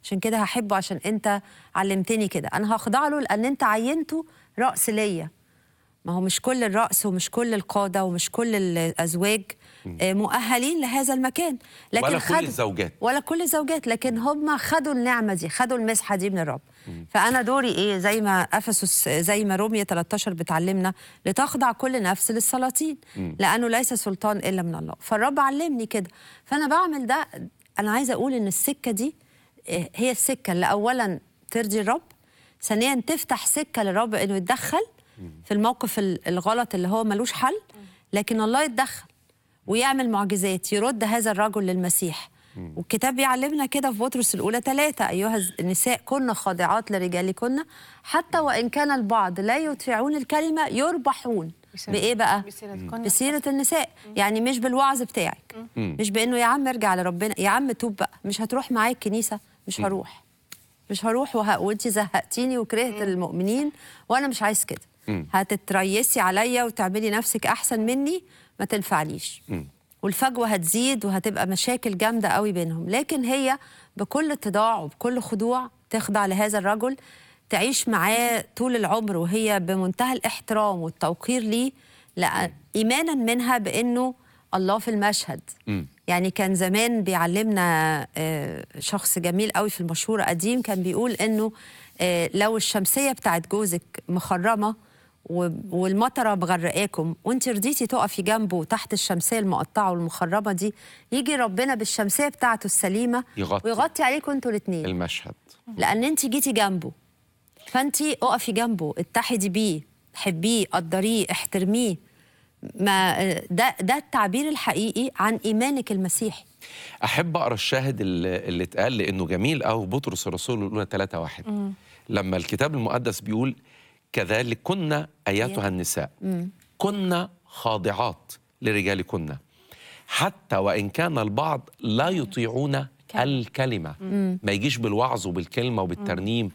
عشان كده هحبه عشان انت علمتني كده انا هخضع له لان انت عينته راس ليا ما هو مش كل الرأس ومش كل القادة ومش كل الأزواج آه، مؤهلين لهذا المكان لكن ولا كل خدوا- الزوجات. ولا كل الزوجات لكن هم خدوا النعمة دي خدوا المسحة دي من الرب فأنا دوري إيه زي ما أفسس زي ما رومية 13 بتعلمنا لتخضع كل نفس للسلاطين لأنه ليس سلطان إلا من الله فالرب علمني كده فأنا بعمل ده أنا عايزة أقول إن السكة دي آه، هي السكة اللي أولا ترضي الرب ثانيا تفتح سكة للرب إنه يتدخل في الموقف ال- الغلط اللي هو ملوش حل لكن الله يتدخل ويعمل معجزات يرد هذا الرجل للمسيح والكتاب بيعلمنا كده في بطرس الأولى ثلاثة أيها النساء كن خاضعات لرجالكن حتى وإن كان البعض لا يطيعون الكلمة يربحون بإيه بقى؟ بسيرتكن. بسيرة النساء يعني مش بالوعظ بتاعك مش بإنه يا عم ارجع لربنا يا عم توب بقى مش هتروح معايا الكنيسة مش هروح مش هروح وه... وانت زهقتيني وكرهت المؤمنين وانا مش عايز كده هتتريسي عليا وتعملي نفسك احسن مني ما تنفعليش والفجوه هتزيد وهتبقى مشاكل جامده قوي بينهم لكن هي بكل اتضاع وبكل خضوع تخضع لهذا الرجل تعيش معاه طول العمر وهي بمنتهى الاحترام والتوقير ليه لأ ايمانا منها بانه الله في المشهد يعني كان زمان بيعلمنا آه، شخص جميل قوي في المشهور قديم كان بيقول انه آه، لو الشمسيه بتاعت جوزك مخرمه و- والمطره مغرقاكم وانت رضيتي تقفي جنبه تحت الشمسيه المقطعه والمخرمه دي يجي ربنا بالشمسيه بتاعته السليمه يغطي. ويغطي عليكم انتوا الاثنين المشهد لان انت جيتي جنبه فانت اقفي جنبه اتحدي بيه حبيه قدريه احترميه ما ده ده التعبير الحقيقي عن ايمانك المسيحي احب اقرا الشاهد اللي, اللي اتقال لانه جميل قوي بطرس الرسول الاولى 3 1 لما الكتاب المقدس بيقول كذلك كنا ايتها النساء كنا خاضعات لرجالكن حتى وان كان البعض لا يطيعون الكلمه ما يجيش بالوعظ وبالكلمه وبالترنيم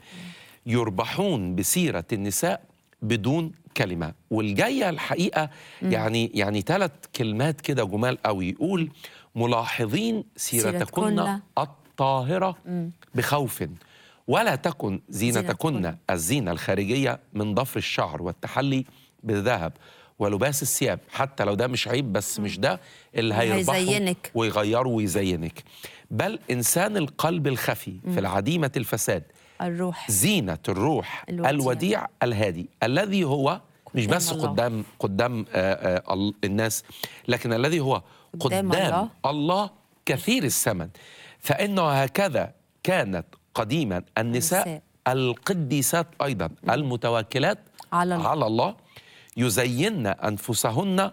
يربحون بسيره النساء بدون كلمه والجايه الحقيقه يعني يعني ثلاث كلمات كده جمال قوي يقول ملاحظين سيرتكن سيرتكن الطاهره بخوف ولا تكن زينتكن زينتكن. الزينه الخارجيه من ضفر الشعر والتحلي بالذهب ولباس الثياب حتى لو ده مش عيب بس مش ده اللي هيربحه هيزينك. ويغيره ويزينك بل انسان القلب الخفي في العديمه الفساد الروح زينة الروح الوديع. الوديع الهادي الذي هو مش قدام بس الله. قدام قدام آه آه ال- الناس لكن الذي هو قدام قدام, الله. الله. كثير الثمن فإنه هكذا كانت قديما النساء النساء. القديسات أيضا المتوكلات على الله. على الله يزين أنفسهن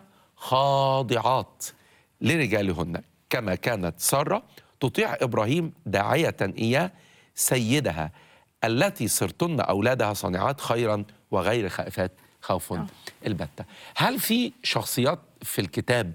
خاضعات لرجالهن كما كانت سارة تطيع إبراهيم داعية إياه سيدها التي صرتن أولادها صانعات خيرا وغير خائفات خوف البتة هل في شخصيات في الكتاب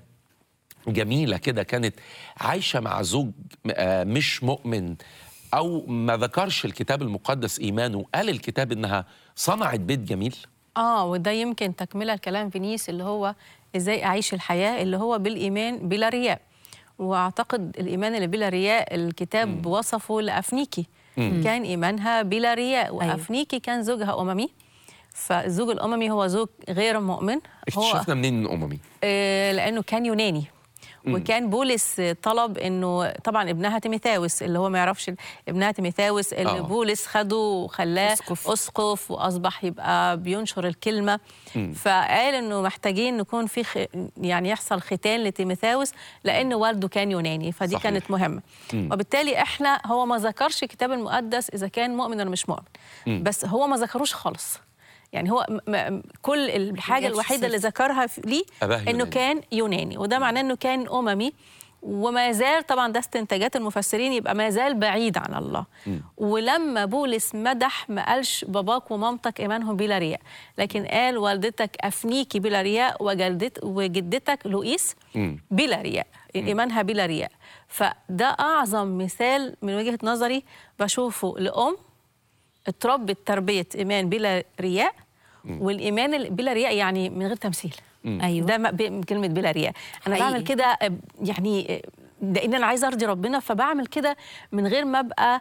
جميلة كده كانت عايشة مع زوج آه، مش مؤمن أو ما ذكرش الكتاب المقدس إيمانه قال الكتاب إنها صنعت بيت جميل اه وده يمكن تكمله الكلام فينيس اللي هو ازاي اعيش الحياه اللي هو بالايمان بلا رياء واعتقد الايمان اللي بلا رياء الكتاب وصفه لافنيكي كان ايمانها بلا رياء وافنيكي كان زوجها اممي فالزوج الاممي هو زوج غير مؤمن هو اكتشفنا منين من أممي آه، لانه كان يوناني وكان بولس طلب انه طبعا ابنها تيميثاوس اللي هو ما يعرفش ابنها تيميثاوس اللي آه. آه. بولس خده وخلاه أسقف. اسقف, أسقف واصبح يبقى بينشر الكلمه فقال انه محتاجين نكون في خ... يعني يحصل ختان لتيميثاوس لان والده كان يوناني فدي صحيح. صحيح. كانت مهمه وبالتالي احنا هو ما ذكرش الكتاب المقدس اذا كان مؤمن ولا مش مؤمن بس هو ما ذكروش خالص يعني هو م- م- كل الحاجه جابش الوحيده اللي سيرته. ذكرها في- ليه أباه انه يوناني. كان يوناني وده معناه انه كان اممي وما زال طبعا ده استنتاجات المفسرين يبقى ما زال بعيد عن الله ولما بولس مدح ما قالش باباك ومامتك ايمانهم بلا رياء لكن قال والدتك افنيكي بلا رياء وجلدت وجدتك لوئيس بلا رياء ايمانها بلا رياء فده اعظم مثال من وجهه نظري بشوفه لام اتربت تربيه ايمان بلا رياء والايمان ال- بلا رياء يعني من غير تمثيل أيوة. ده م- ب- كلمه بلا رياء انا حقيقي. بعمل كده آه، يعني آه، لان انا عايزه ارضي ربنا فبعمل كده من غير ما ابقى